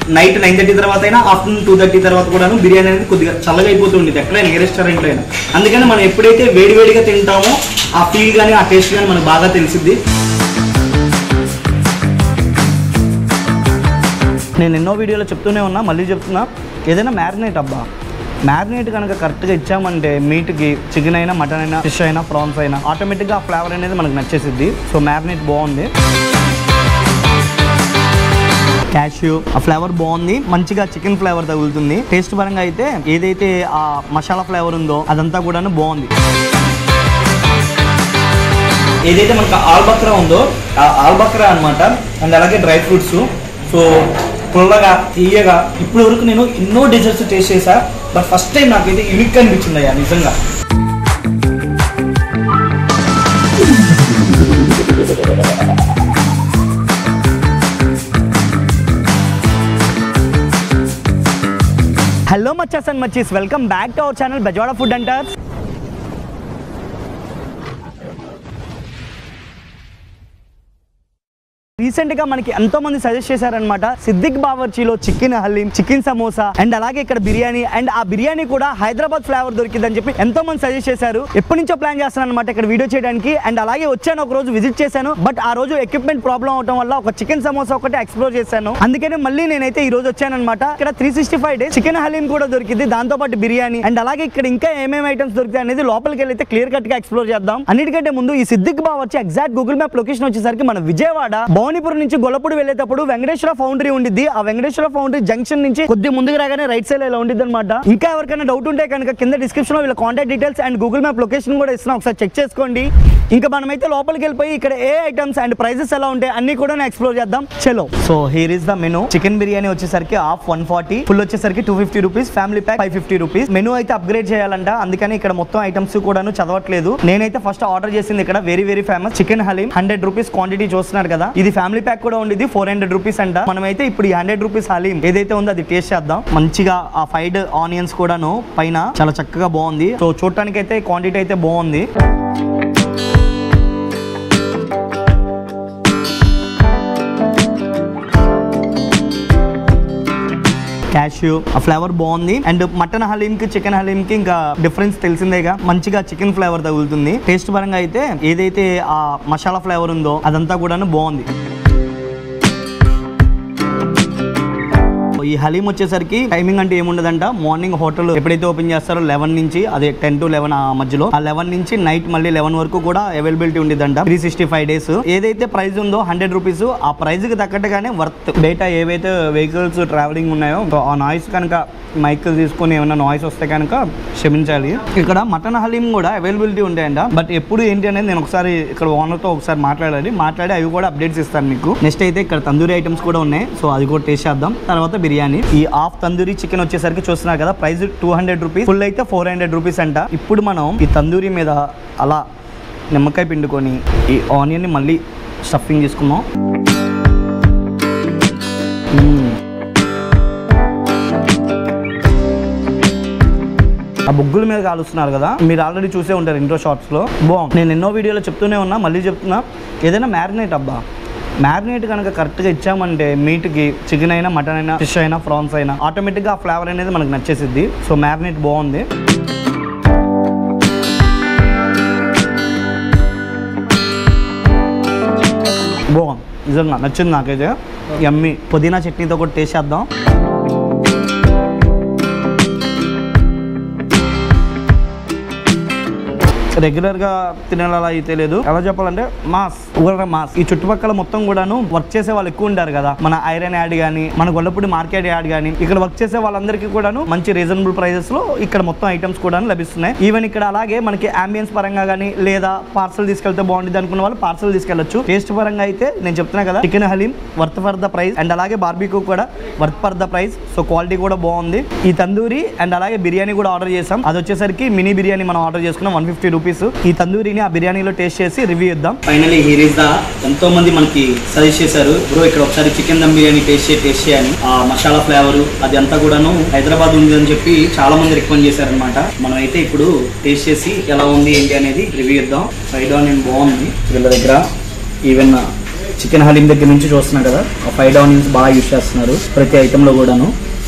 Night nine thirty తర్వాత అయినా afternoon two thirty తర్వాత కూడా బిర్యానీ అనేది కొద్దిగా చల్లగా అయిపోతుంది ఎక్కడైనా ఏ రెస్టారెంట్లో అయినా అందుకని మనం ఎప్పుడైతే వేడివేడిగా తింటామో ఆ ఫీల్ కానీ ఆ టేస్ట్ కానీ మనకు బాగా తెలిసిద్ది నేను ఎన్నో వీడియోలో చెప్తూనే ఉన్నా మళ్ళీ చెప్తున్నా ఏదైనా మ్యారినేట్ అబ్బా మ్యారినేట్ కనుక కరెక్ట్గా ఇచ్చామంటే మీట్కి చికెన్ అయినా మటన్ అయినా ఫిష్ అయినా ప్రాన్స్ అయినా ఆటోమేటిక్గా ఆ ఫ్లేవర్ అనేది మనకు నచ్చేసిద్ది సో మ్యారినేట్ బాగుంది క్యాష్యూ ఆ ఫ్లేవర్ బాగుంది మంచిగా చికెన్ ఫ్లేవర్ తగులుతుంది టేస్ట్ పరంగా అయితే ఏదైతే ఆ మసాలా ఫ్లేవర్ ఉందో అదంతా కూడా బాగుంది ఏదైతే మనకు ఆల్బక్రా ఉందో ఆ ఆల్బక్రా అన్నమాట అండ్ అలాగే డ్రై ఫ్రూట్స్ సో పుల్లగా తీయగా ఇప్పటి వరకు నేను ఎన్నో డిజర్ట్స్ టేస్ట్ చేశా బట్ ఫస్ట్ టైం నాకైతే యూనిక్ అనిపించింది అయ్యా నిజంగా హలో మచ్చాస్ అండ్ మచ్చీస్ welcome back to our channel Bezawada food అంటార్ రీసెంట్ గా మనకి ఎంతో మంది సజెస్ట్ చేశారనమాట సిద్దిక్ బావర్చీలో chicken haleem chicken samosa and అలాగే ఇక్కడ బిర్యానీ అండ్ ఆ బిర్యానీ కూడా హైదరాబాద్ ఫ్లేవర్ దొరికిందని చెప్పి ఎంతో మంది సజెస్ట్ చేశారు ఎప్పటి నుంచో ప్లాన్ చేస్తాను అనమాట ఇక్కడ వీడియో చేయడానికి అండ్ అలాగే వచ్చాను ఒక రోజు విజిట్ చేశాను బట్ ఆ రోజు ఎక్విప్మెంట్ ప్రాబ్లం అవడం వల్ల ఒక చికెన్ సమోసా ఒకటి ఎక్స్ప్లోర్ చేశాను అందుకనే మళ్ళీ నేనైతే ఈ రోజు వచ్చానమాట ఇక్కడ three sixty five days chicken haleem కూడా దొరికింది దాంతో పాటు బిర్యానీ అండ్ అలాగే ఇక్కడ ఇంకా ఏమేమి ఐటమ్స్ దొరుకుతాయి అనేది లోపలికి వెళ్ళి అయితే క్లియర్ కట్ గా ఎక్స్ప్లోర్ చేద్దాం అన్నిటికంటే ముందు ఈ సిద్దిక్ బావ వచ్చి ఎగ్జాక్ట్ గూగుల్ మ్యాప్ లొకేషన్ వచ్చేసరికి మన విజయవాడ భవానీపురం నుంచి గొల్లపూడి వెళ్ళేటప్పుడు వెంకటేశ్వర ఫౌండరీ ఉండిద్ది ఆ వెంకటేశ్వర ఫౌండరీ జంక్షన్ నుంచి కొద్ది ముందుకు రాగానే రైట్ సైడ్ ఇలా ఉండిద్ది అనమాట ఇంకా ఎవరికైనా డౌట్ ఉంటే కనుక కింద డిస్క్రిప్షన్ లో వీళ్ళ contact details and Google map location కూడా ఇస్తున్నాం ఒకసారి చెక్ చేసుకోండి ఇంకా మనమైతే లోపలికి వెళ్ళిపోయి ఇక్కడ ఏ ఐటమ్స్ అండ్ ప్రైజెస్ ఎలా ఉంటాయి అన్ని కూడా ఎక్స్ప్లోర్ చేద్దాం చలో so here is the menu chicken biryani వచ్చేసరికి హాఫ్ వన్ ఫార్టీ ఫుల్ వచ్చేసరికి two fifty rupees family pack five fifty rupees menu అయితే అప్గ్రేడ్ చేయాలంట అందుకని ఇక్కడ మొత్తం ఐటమ్స్ కూడాను చదవట్లేదు నేనైతే ఫస్ట్ ఆర్డర్ చేసింది ఇక్కడ very very famous chicken haleem hundred rupees quantity చూస్తున్నారు కదా ఇది ఫ్యామిలీ ప్యాక్ కూడా ఉండేది ఫోర్ హండ్రెడ్ రూపీస్ అంట మనమైతే ఇప్పుడు ఈ హండ్రెడ్ రూపీస్ హలీం ఏదైతే ఉందో అది టేస్ట్ చేద్దాం మంచిగా ఆ ఫైడ్ ఆనియన్స్ కూడాను పైన చాలా చక్కగా బాగుంది సో చూడటానికి అయితే క్వాంటిటీ అయితే బాగుంది క్యాష్యూ ఆ ఫ్లేవర్ బాగుంది అండ్ మటన్ హలీం కి చికెన్ హలీం కి ఇంకా డిఫరెన్స్ తెలిసిందేగా మంచిగా చికెన్ ఫ్లేవర్ తగులుతుంది టేస్ట్ పరంగా అయితే ఏదైతే ఆ మసాలా ఫ్లేవర్ ఉందో అదంతా కూడాను బాగుంది ఈ హలీం వచ్చేసరికి టైమింగ్ అంటే ఏముండదంట మార్నింగ్ హోటల్ ఎప్పుడైతే ఓపెన్ చేస్తారో లెవెన్ నుంచి అదే టెన్ టు లెవెన్ ఆ మధ్యలో ఆ లెవెన్ నుంచి నైట్ మళ్ళీ లెవెన్ వరకు కూడా అవైలబిలిటీ ఉండేదంట త్రీ సిక్స్టీ ఫైవ్ డేస్ ఏదైతే ప్రైస్ ఉందో హండ్రెడ్ రూపీస్ ఆ ప్రైస్ కి తగ్గట్టుగానే వర్త్ బయట ఏవైతే వెహికల్స్ ట్రావెలింగ్ ఉన్నాయో సో ఆ నాయిస్ కనుక మైక్ తీసుకొని ఏమైనా నాయిస్ వస్తే కనుక క్షమించాలి ఇక్కడ మటన్ హలీం కూడా అవైలబిలిటీ ఉంటాయంట బట్ ఎప్పుడు ఏంటి అనేది నేను ఒకసారి ఇక్కడ ఓనర్తో ఒకసారి మాట్లాడాలి మాట్లాడి అవి కూడా అప్డేట్స్ ఇస్తాను మీకు నెక్స్ట్ అయితే ఇక్కడ తందూరి ఐటమ్స్ కూడా ఉన్నాయి సో అది కూడా టేస్ట్ చేద్దాం తర్వాత బిర్యానీ ఈ హాఫ్ తందూరి చికెన్ వచ్చేసరికి చూస్తున్నారు కదా price two hundred rupees full అయితే ఫోర్ హండ్రెడ్ రూపీస్ అంట ఇప్పుడు మనం ఈ తందూరి మీద అలా నిమ్మకాయ పిండుకొని ఈ ఆనియన్ని మళ్ళీ స్టఫింగ్ చేసుకుందాం మ్మ్. ఆ బొగ్గుల మీద కాలుస్తున్నారు కదా మీరు ఆల్రెడీ చూసే ఉంటారు ఇంట్రో షార్ట్స్ లో బాగుంది నేను ఎన్నో వీడియోలో చెప్తూనే ఉన్నా మళ్ళీ చెప్తున్నా ఏదైనా మ్యారినేట్ అబ్బా మ్యారినేట్ కనుక కరెక్ట్గా ఇచ్చామంటే మీట్కి చికెన్ అయినా మటన్ అయినా ఫిష్ అయినా ప్రాన్స్ అయినా ఆటోమేటిక్గా ఆ ఫ్లేవర్ అనేది మనకు నచ్చేసిద్ది సో మ్యారినేట్ బాగుంది బాగుంది నిజంగా నచ్చింది నాకైతే ఎమ్మి పుదీనా చట్నీతో కూడా టేస్ట్ చేద్దాం రెగ్యులర్ గా తినాలా అయితే లేదు ఎలా చెప్పాలంటే మాస్ ఊరగా మాస్ ఈ చుట్టుపక్కల మొత్తం కూడాను వర్క్ చేసే వాళ్ళు ఎక్కువ ఉంటారు కదా మన ఐరన్ యాడ్ కానీ మన గొల్లపూడి మార్కెట్ యాడ్ కానీ ఇక్కడ వర్క్ చేసే వాళ్ళందరికీ కూడాను మంచి రీజనబుల్ ప్రైజెస్ లో ఇక్కడ మొత్తం ఐటమ్స్ కూడా లభిస్తున్నాయి ఈవెన్ ఇక్కడ అలాగే మనకి అంబియన్స్ పరంగా కానీ లేదా పార్సల్ తీసుకెళ్తే బాగుంటుంది అనుకున్న వాళ్ళు పార్సల్ తీసుకెళ్లొచ్చు టేస్ట్ పరంగా అయితే నేను చెప్తున్నా కదా chicken haleem worth for the price and అలాగే బార్బీక్యూ కూడా worth for the price so quality కూడా బాగుంది ఈ తందూరి అండ్ అలాగే బిర్యానీ కూడా ఆర్డర్ చేసాం అది వచ్చేసరికి మినీ బిర్యానీ మనం ఆర్డర్ చేసుకున్నాం వన్ ఫిఫ్టీ రూపీస్ ఈ తందూరిని ఆ బిర్యానీలో టేస్ట్ చేసి రివ్యూ ఇద్దాం ఫైనలీ హీర్ ఇస్ ద ఎంతో మంది మనకి సజెస్ట్ చేశారు బ్రో ఇక్కడ ఒకసారి చికెన్ దమ్ బిర్యానీ టేస్ట్ చేయి టేస్ట్ చేయని ఆ మసాలా ఫ్లేవర్ అది అంతా కూడాను హైదరాబాద్ ఉంది అని చెప్పి చాలా మంది రికమెండ్ చేశారనమాట మనం అయితే ఇప్పుడు టేస్ట్ చేసి ఎలా ఉంది ఏంటి అనేది రివ్యూ ఇద్దాం ఫ్రైడ్ ఆనియన్ బాగుంది వీళ్ళ దగ్గర ఈవెన్ చికెన్ హలీం దగ్గర నుంచి చూస్తున్నాం కదా ఆ ఫైవ్ ఆనియన్స్ బాగా యూస్ చేస్తున్నారు ప్రతి ఐటమ్ లో కూడాను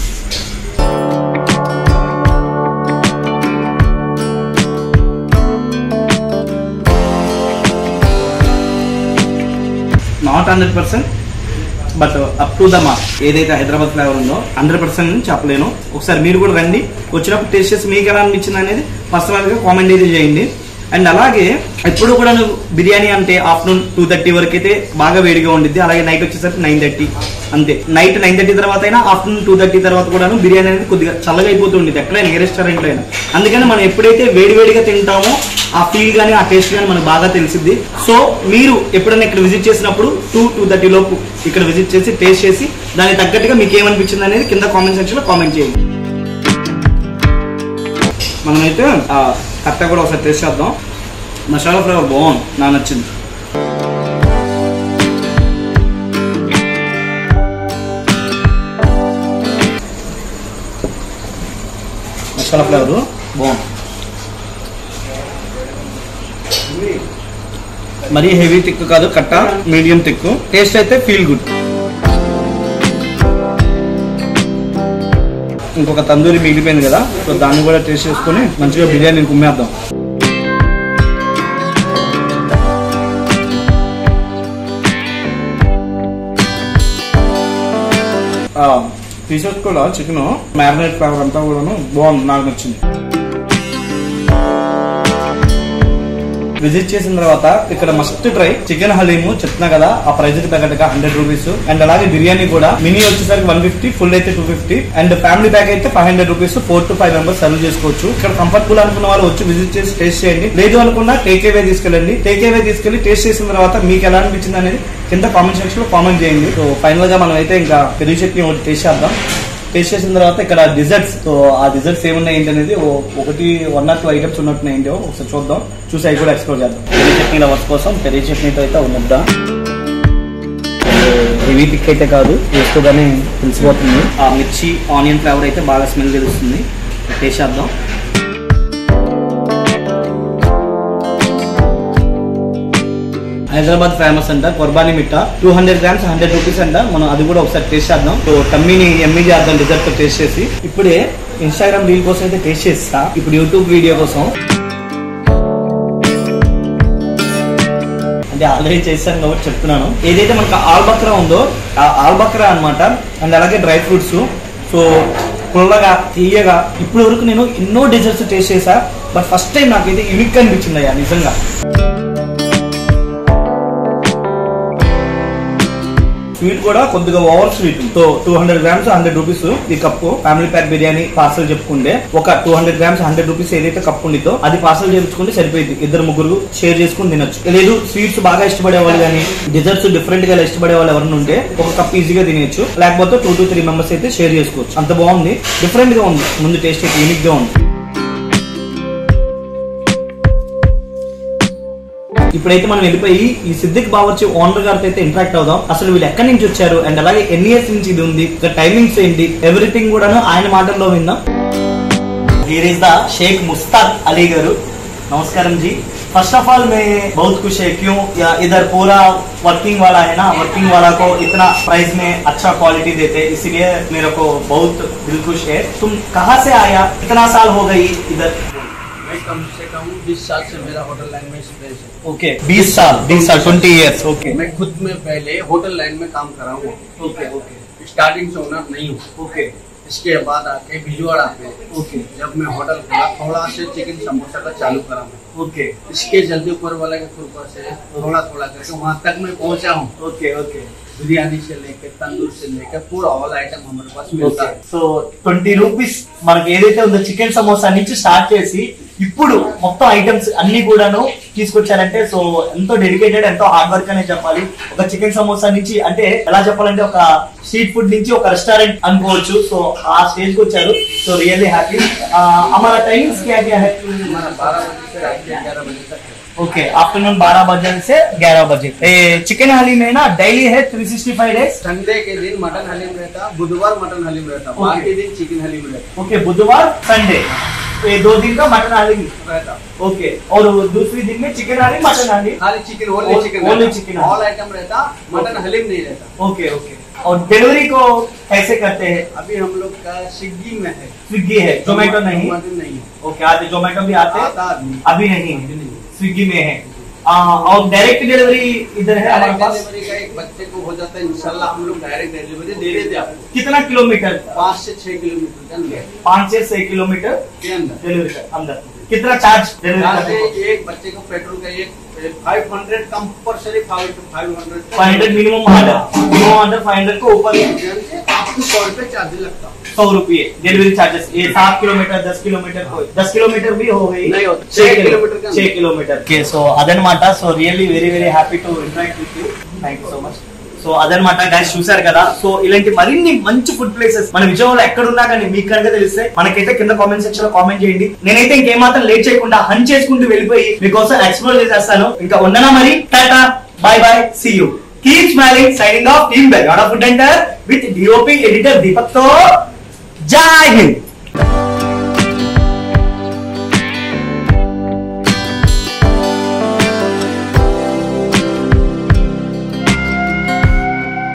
not hundred percent but up to the mark ఏదైతే హైదరాబాద్ ఫ్లేవర్ ఉందో హండ్రెడ్ పర్సెంట్ చెప్పలేను ఒకసారి మీరు కూడా రండి వచ్చినప్పుడు టేస్ట్ చేసి మీకు ఎలా అనిపించింది అనేది పర్సనల్గా కామెంట్ అయితే చేయండి అండ్ అలాగే ఎప్పుడు కూడా నువ్వు బిర్యానీ అంటే ఆఫ్టర్నూన్ టూ థర్టీ వరకు అయితే బాగా వేడిగా ఉండిద్ది అలాగే నైట్ వచ్చేసరికి నైన్ థర్టీ అంతే నైట్ నైన్ థర్టీ తర్వాత అయినా ఆఫ్టర్నూన్ టూ థర్టీ తర్వాత కూడా బిర్యానీ అనేది కొద్దిగా చల్లగా అయిపోతూ ఉండేది ఎక్కడైనా ఏ రెస్టారెంట్లో అయినా అందుకని మనం ఎప్పుడైతే వేడి వేడిగా తింటామో ఆ ఫీల్ కానీ ఆ టేస్ట్ కానీ మనకు బాగా తెలిసిద్ది సో మీరు ఎప్పుడైనా ఇక్కడ విజిట్ చేసినప్పుడు టూ టూ థర్టీ లోపు ఇక్కడ విజిట్ చేసి టేస్ట్ చేసి దానికి తగ్గట్టుగా మీకు ఏమనిపించింది అనేది కింద కామెంట్ సెక్షన్ లో కామెంట్ చేయండి మనమైతే ఆ కట్ట కూడా ఒకసారి టేస్ట్ చేద్దాం మసాలా ఫ్లేవర్ బాగుంది నాకు నచ్చింది మసాలా ఫ్లేవర్ బాగుంది మరీ హెవీ తిక్కు కాదు కట్ట మీడియం తిక్కు టేస్ట్ అయితే ఫీల్ గుడ్ ఇంకొక తందూరి మిగిలిపోయింది కదా సో దాన్ని కూడా టేస్ట్ చేసుకొని మంచిగా బిర్యానీ కుమ్మేద్దాం పీసెస్ కూడా చికెన్ మ్యారినేట్ ఫ్లేవర్ అంతా కూడాను బాగుంది నాకు నచ్చింది విజిట్ చేసిన తర్వాత ఇక్కడ మస్ట్ ట్రై చికెన్ హలీము చెప్తున్నా కదా ఆ ప్రైస్ కి తగ్గట్టుగా హండ్రెడ్ రూపీస్ అండ్ అలాగే బిర్యానీ కూడా మినీ వచ్చేసరికి వన్ ఫిఫ్టీ ఫుల్ అయితే two fifty and family pack అయితే five hundred rupees four to five members serve చేసుకోవచ్చు ఇక్కడ కంఫర్టబుల్ అనుకున్న వాళ్ళు వచ్చి విజిట్ చేసి టేస్ట్ చేయండి లేదు అనుకున్నా టేక్ అవే తీసుకెళ్ళండి టేక్ అవే తీసుకెళ్లి టేస్ట్ చేసిన తర్వాత మీకు ఎలా అనిపించింది అనేది కింద కామెంట్ సెక్షన్ లో కామెంట్ చేయండి సో ఫైనల్ గా మనం అయితే ఇంకా పెరుగు చట్నీ ఒకటి టేస్ట్ చేద్దాం టేస్ట్ చేసిన తర్వాత ఇక్కడ డిజర్ట్స్ సో ఆ డిజర్ట్స్ ఏమున్నాయి ఏంటి అనేది ఓ- ఒకటి వన్ ఆర్ టూ ఐటమ్స్ ఉన్నట్టున్నాయి ఏంటో ఒకసారి చూద్దాం చూసి అవి కూడా ఎక్స్ప్లోర్ చేద్దాం పెరుగు చట్నీ లవర్స్ కోసం పెరుగు చట్నీతో అయితే ఉన్నద్దా హెవీ పిక్ అయితే కాదు వేసుకోగానే తెలిసిపోతుంది ఆ మిర్చి ఆనియన్ ఫ్లేవర్ అయితే బాగా స్మెల్ తెలుస్తుంది టేస్ట్ చేద్దాం హైదరాబాద్ ఫేమస్ అంట khubani meetha two hundred grams hundred rupees అంట మనం అది కూడా ఒకసారి టేస్ట్ చేద్దాం సో టమ్మీని ఎమ్మి చేద్దాం డిజర్ట్ తో టేస్ట్ చేసి ఇప్పుడే ఇన్స్టాగ్రామ్ రీల్ కోసం అయితే టేస్ట్ చేస్తా ఇప్పుడు యూట్యూబ్ వీడియో కోసం అంటే ఆల్రెడీ చేశాను కాబట్టి చెప్తున్నాను ఏదైతే మనకు ఆల్బక్రా ఉందో ఆ ఆల్బక్రా అన్నమాట అండ్ అలాగే డ్రై ఫ్రూట్స్ సో పుల్లగా తీయగా ఇప్పటి వరకు నేను ఎన్నో డిజర్ట్స్ టేస్ట్ చేశా బట్ ఫస్ట్ టైం నాకైతే యూనిక్ అనిపించింది అయ్యా నిజంగా స్వీట్ కూడా కొద్దిగా over sweet so two hundred grams hundred rupees ఈ cup family pack biryani parcel చెప్పుకుంటే ఒక two hundred grams hundred rupees ఏదైతే కప్పు ఉండితో అది పార్సల్ చేయించుకుంటే సరిపోయింది ఇద్దరు ముగ్గురు షేర్ చేసుకుని తినొచ్చు లేదు స్వీట్స్ బాగా ఇష్టపడే వాళ్ళు కానీ డిజర్ట్స్ డిఫరెంట్ గా ఇష్టపడే వాళ్ళు ఎవరైనా ఉంటే ఒక కప్ ఈజీగా తినేయచ్చు లేకపోతే టూ టు త్రీ మెంబర్స్ అయితే షేర్ చేసుకోవచ్చు అంత బాగుంది డిఫరెంట్ గా ఉంది ముందు టేస్ట్ అయితే యూనిక్ గా ఉంది ఇప్పుడైతే మనం వెళ్ళిపోయి ఈ సిద్దిక్ బావర్చి ఓనర్ గారితో అయితే ఇంటరాక్ట్ అవుదాం అసలు వీళ్ళు ఎక్కడి నుంచి వచ్చారు అండ్ అలాగే ఎన్ని ఇయర్స్ నుంచి ఇది ఉంది ఇక టైమింగ్స్ ఏంటి ఎవ్రీథింగ్ కూడాను ఆయన మాటల్లో విందాం here is the Sheikh Mustaq Ali garu नमस्कारम जी फर्स्ट ऑफ ऑल मैं बहुत खुश है क्यों या इधर पूरा वर्किंग वाला है ना वर्किंग वाला को इतना प्राइस में अच्छा क्वालिटी देते हैं इसीलिए मेरे को बहुत दिल खुश है तुम कहाँ से आया कितना साल हो गई इधर मैं कम से कम बीस साल से मेरा होटल लाइन में एक्सपीरियंस है ओके बीस साल बीस साल ट्वेंटी ईयर्स ओके मैं खुद में पहले होटल लाइन में काम कर रहा हूँ ओके ओके स्टार्टिंग से ओनर नहीं हूँ ओके इसके बाद आके भिजवाड़ा पे ओके जब मैं होटल खोला थोड़ा से चिकन समोसा का चालू करा मैं ओके इसके जल्दी ऊपर वाले के कृपा से थोड़ा थोड़ा करके वहाँ तक मैं पहुँचा हूँ ओके ओके बिरयानी से लेके तंदूर से लेके पूरा ऑल आइटम हमारे पास मिलता है సో ట్వంటీ రూపీస్ మనకి ఏదైతే ఉందో చికెన్ సమోసా నుంచి స్టార్ట్ చేసి ఇప్పుడు మొత్తం ఐటమ్స్ అన్ని కూడాను తీసుకొచ్చారంటే సో ఎంతో డెడికేటెడ్ ఎంతో హార్డ్ వర్క్ అనే చెప్పాలి ఒక చికెన్ సమోసా నుంచి అంటే ఎలా చెప్పాలంటే ఒక స్ట్రీట్ ఫుడ్ నుంచి ఒక రెస్టారెంట్ అనుకోవచ్చు సో ఆ స్టేజ్ కి వచ్చారు సో రియల్లీ హ్యాపీ हमारा टाइमिंग्स क्या क्या है हमारा बारह बजे से रात के ग्यारह बजे तक है ओके आफ्टरनून 12 बजे से 11 बजे चिकन हाली में ना डेली है 365 डेज संडे के दिन मटन हलीम रहता बुधवार मटन हलीम रहता बाकी दिन चिकन हलीम रहता ओके बुधवार संडे ये दो दिन का मटन हाली रहता ओके और दूसरी दिन में चिकन हाली मटन हाली खाली chicken only Only- chicken only chicken है। ऑल आइटम रहता मटन हलीम नहीं रहता ओके ओके और डिलीवरी को कैसे करते हैं अभी हम लोग का स्विगी में है स्विगी है जोमेटो नहीं जोमेटो नहीं है ओके आते जोमेटो भी आते आता आदमी अभी नहीं अभी है नहीं है। स्विगी में है आ, और डायरेक्ट डिलीवरी इधर है हमारे डायरेक्ट पास डिलीवरी का एक बच्चे को हो जाता है इंशाल्लाह हम लोग डायरेक्ट डिलीवरी दे देते आपको कितना किलोमीटर पाँच से छह किलोमीटर के अंदर पाँच से छह किलोमीटर के अंदर डिलीवरी का अंदर कितना चार्ज डिलीवरी यहाँ करने से एक बच्चे को पेट्रोल का एक five hundred compulsory five five hundred five hundred minimum order minimum order five hundred को ऊपर आपको सौ रुपए चार्ज लगता सौ रुपये डिलीवरी चार्जेस ये सात किलोमीटर दस किलोमीटर को दस किलोमीटर भी हो गई नहीं होता। छह छह किलो- किलोमीटर का छह किलोमीటర్ ఓకే సో అదనమాట so really very very happy to interact with you thank you so much so అదనమాట గైస్ చూసారు కదా సో ఇలాంటి మరిన్ని మంచి ఫుడ్ ప్లేసెస్ మన విజయవాడలో ఎక్కడున్నా కానీ మీకు కనుక తెలిస్తే మనకైతే కింద కామెంట్ సెక్షన్ లో కామెంట్ చేయండి నేనైతే ఇంకేమాత్రం లేట్ చేయకుండా హన్ చేసుకుంటూ వెళ్ళిపోయి మీకోసం ఎక్స్ప్లోర్ చేసేస్తాను ఇంకా ఉండనా మరి tata bye bye see you keep smiling signing off team bell food enter with DOP editor Deepak తో జై హింద్